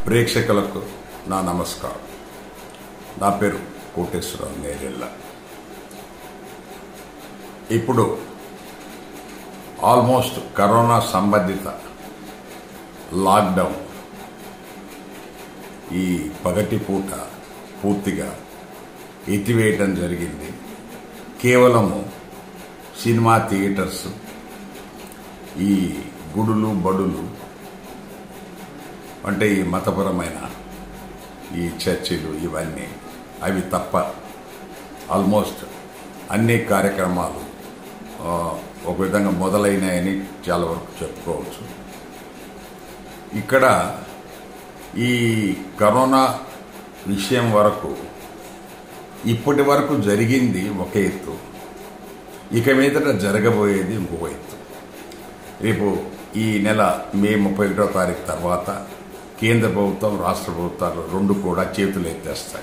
ప్రేక్షకులకు నా నమస్కారం నా పేరు కోటేశ్వరరావు నేరెళ్ళ ఇప్పుడు ఆల్మోస్ట్ కరోనా సంబంధిత లాక్డౌన్ ఈ పగటి పూట పూర్తిగా ఎత్తివేయటం జరిగింది కేవలము సినిమా థియేటర్స్ ఈ గుడులు బడులు అంటే ఈ మతపరమైన ఈ చర్చిలు ఇవన్నీ అవి తప్ప ఆల్మోస్ట్ అన్ని కార్యక్రమాలు ఆ, ఒక విధంగా మొదలైనాయని చాలా వరకు చెప్పుకోవచ్చు ఇక్కడ ఈ కరోనా విషయం వరకు ఇప్పటి వరకు జరిగింది ఒక ఎత్తు ఇక మీదట జరగబోయేది ఇంకో ఎత్తు రేపు ఈ నెల మే ముప్పై ఒకటో తారీఖు తర్వాత కేంద్ర ప్రభుత్వం రాష్ట్ర ప్రభుత్వాలు రెండు కూడా చేతులు ఎత్తేస్తాయి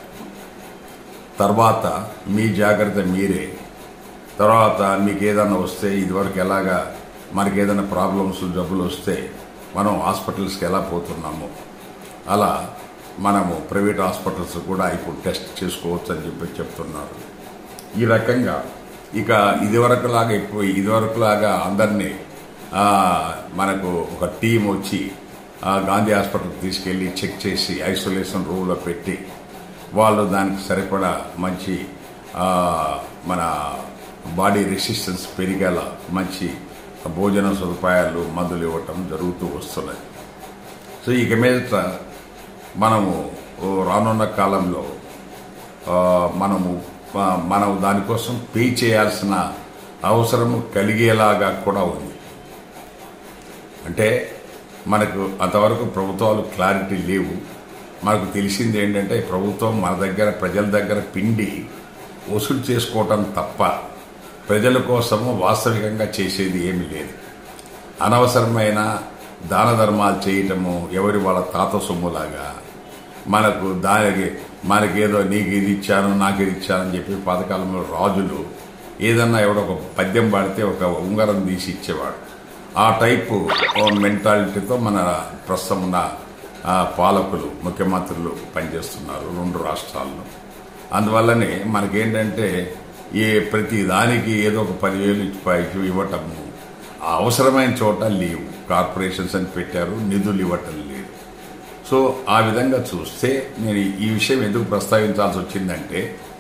తర్వాత మీ జాగ్రత్త మీరే తర్వాత మీకు ఏదైనా వస్తే ఇదివరకు ఎలాగా మనకి ఏదైనా ప్రాబ్లమ్స్ జబ్బులు వస్తే మనం హాస్పిటల్స్కి ఎలా పోతున్నాము అలా మనము ప్రైవేట్ హాస్పిటల్స్ కూడా ఇప్పుడు టెస్ట్ చేసుకోవచ్చు అని చెప్పి చెప్తున్నారు ఈ రకంగా ఇక ఇదివరకులాగా ఇప్పుడు ఇదివరకులాగా అందరినీ ఆ, మనకు ఒక టీం వచ్చి ఆ, గాంధీ హాస్పిటల్కి తీసుకెళ్ళి చెక్ చేసి ఐసోలేషన్ రూమ్లో పెట్టి వాళ్ళు దానికి సరిపడా మంచి ఆ, మన బాడీ రెసిస్టెన్స్ పెరిగేలా మంచి భోజన సదుపాయాలు మందులు ఇవ్వటం జరుగుతూ వస్తున్నాయి సో ఇక మీదట మనము ఓ రానున్న కాలంలో ఆ, మనము ఆ, మనం దానికోసం పే చేయాల్సిన అవసరము కలిగేలాగా కూడా ఉంది అంటే మనకు అంతవరకు ప్రభుత్వాలు క్లారిటీ లేవు మనకు తెలిసింది ఏంటంటే ప్రభుత్వం మన దగ్గర ప్రజల దగ్గర పిండి వసూలు చేసుకోవటం తప్ప ప్రజల కోసము వాస్తవికంగా చేసేది ఏమీ లేదు అనవసరమైన దాన ధర్మాలు చేయటము ఎవరి వాళ్ళ తాత సొమ్ములాగా మనకు దానికి మనకేదో నీకు ఇది ఇచ్చాను నాకు ఇది ఇచ్చాను అని చెప్పి పాతకాలంలో రాజులు ఏదన్నా ఎవడో ఒక పద్యం పాడితే ఒక ఉంగరం తీసి ఇచ్చేవాడు ఆ టైపు మెంటాలిటీతో మన ప్రస్తుతం ఉన్న ఆ, పాలకులు ముఖ్యమంత్రులు పనిచేస్తున్నారు రెండు రాష్ట్రాల్లో అందువల్లనే మనకేంటంటే ఏ ప్రతి దానికి ఏదో ఒక పదివేలు ఇచ్చి పైకి ఇవ్వటము ఆ అవసరమైన చోట లేవు కార్పొరేషన్స్ అని పెట్టారు నిధులు ఇవ్వటం లేదు సో ఆ విధంగా చూస్తే నేను ఈ విషయం ఎందుకు ప్రస్తావించాల్సి వచ్చిందంటే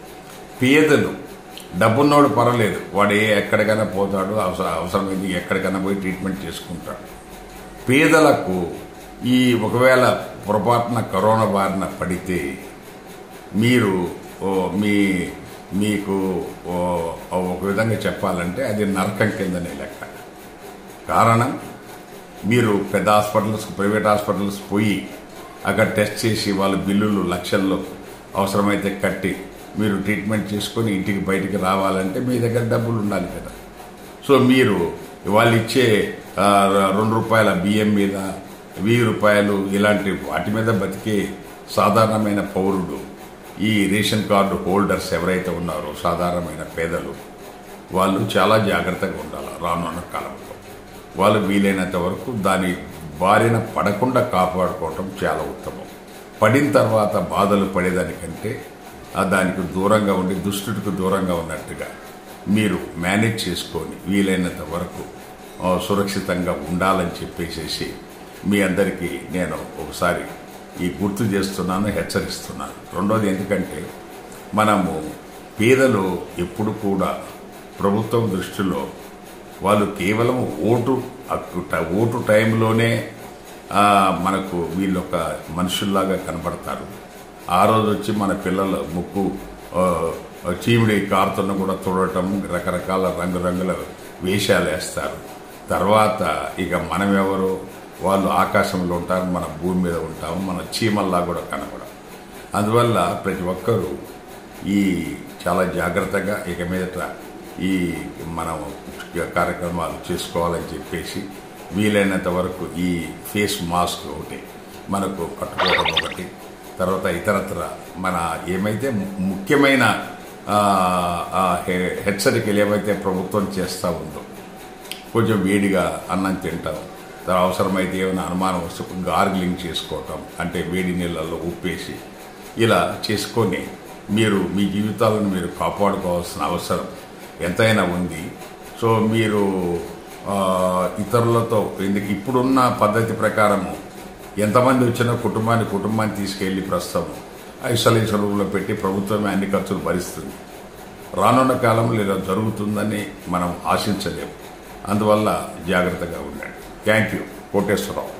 పేదలు డబ్బున్నోడు పర్వాలేదు వాడు ఏ ఎక్కడికైనా పోతాడు అవసరం అవసరమైంది ఎక్కడికైనా పోయి ట్రీట్మెంట్ చేసుకుంటాడు పేదలకు ఈ ఒకవేళ పొరపాటున కరోనా బారిన పడితే మీరు ఓ, మీ మీకు ఓ, ఒక విధంగా చెప్పాలంటే అది నరకం కిందనే లెక్క కారణం మీరు పెద్ద హాస్పిటల్స్ ప్రైవేట్ హాస్పిటల్స్ పోయి అక్కడ టెస్ట్ చేసి వాళ్ళ బిల్లులు లక్షల్లో అవసరమైతే కట్టి మీరు ట్రీట్మెంట్ చేసుకొని ఇంటికి బయటికి రావాలంటే మీ దగ్గర డబ్బులు ఉండాలి కదా సో మీరు వాళ్ళు ఇచ్చే ఆ, రెండు రూపాయల బియ్యం మీద వెయ్యి రూపాయలు ఇలాంటి వాటి మీద బతికే సాధారణమైన పౌరుడు ఈ రేషన్ కార్డు హోల్డర్స్ ఎవరైతే ఉన్నారో సాధారణమైన పేదలు వాళ్ళు చాలా జాగ్రత్తగా ఉండాలి రానున్న కాలంలో వాళ్ళు వీలైనంత వరకు దాని బారిన పడకుండా కాపాడుకోవటం చాలా ఉత్తమం పడిన తర్వాత బాధలు పడేదానికంటే ఆ దానికి దూరంగా ఉండి దుష్టుడికి దూరంగా ఉన్నట్టుగా మీరు మేనేజ్ చేసుకొని వీలైనంత వరకు ఆ, సురక్షితంగా ఉండాలని చెప్పేసేసి మీ అందరికీ నేను ఒకసారి ఈ గుర్తు చేస్తున్నాను హెచ్చరిస్తున్నాను రెండోది ఎందుకంటే మనము పేదలు ఎప్పుడు కూడా ప్రభుత్వం దృష్టిలో వాళ్ళు కేవలం ఓటు హక్కు ట- ఓటు టైంలోనే ఆ, మనకు వీళ్ళు ఒక మనుషుల్లాగా కనబడతారు ఆ రోజు వచ్చి మన పిల్లల ముక్కు ఆ, చీమిడి కారుతున్న కూడా చూడటం రకరకాల రంగురంగుల వేషాలు వేస్తారు తర్వాత ఇక మనం ఎవరు వాళ్ళు ఆకాశంలో ఉంటారు మన భూమి మీద ఉంటాము మన చీమల్లా కూడా కనబడం అందువల్ల ప్రతి ఒక్కరూ ఈ చాలా జాగ్రత్తగా ఇక మీదట ఈ మనం కార్యక్రమాలు చేసుకోవాలని చెప్పేసి వీలైనంత వరకు ఈ ఫేస్ మాస్క్ ఒకటి మనకు కట్టుకోవడం ఒకటి తర్వాత ఇతరత్ర మన ఏమైతే ము- ముఖ్యమైన ఆ, ఆ, హె- హెచ్చరికలు ఏవైతే ప్రభుత్వం చేస్తూ ఉందో కొంచెం వేడిగా అన్నం తింటాం తర్వాత అవసరమైతే ఏమైనా అనుమానం వస్తే గార్గిలింగ్ చేసుకోవటం అంటే వేడి నీళ్ళల్లో ఉప్పేసి ఇలా చేసుకొని మీరు మీ జీవితాలను మీరు కాపాడుకోవాల్సిన అవసరం ఎంతైనా ఉంది సో మీరు ఆ, ఇతరులతో ఎందుకు ఇప్పుడున్న పద్ధతి ప్రకారము ఎంతమంది వచ్చినా కుటుంబాన్ని కుటుంబాన్ని తీసుకెళ్లి ప్రస్తుతం ఐసోలేషన్ రూమ్లో పెట్టి ప్రభుత్వమే అన్ని ఖర్చులు భరిస్తుంది రానున్న కాలంలో ఇలా జరుగుతుందని మనం ఆశించలేము అందువల్ల జాగ్రత్తగా ఉండండి థ్యాంక్ యూ కోటేశ్వరరావు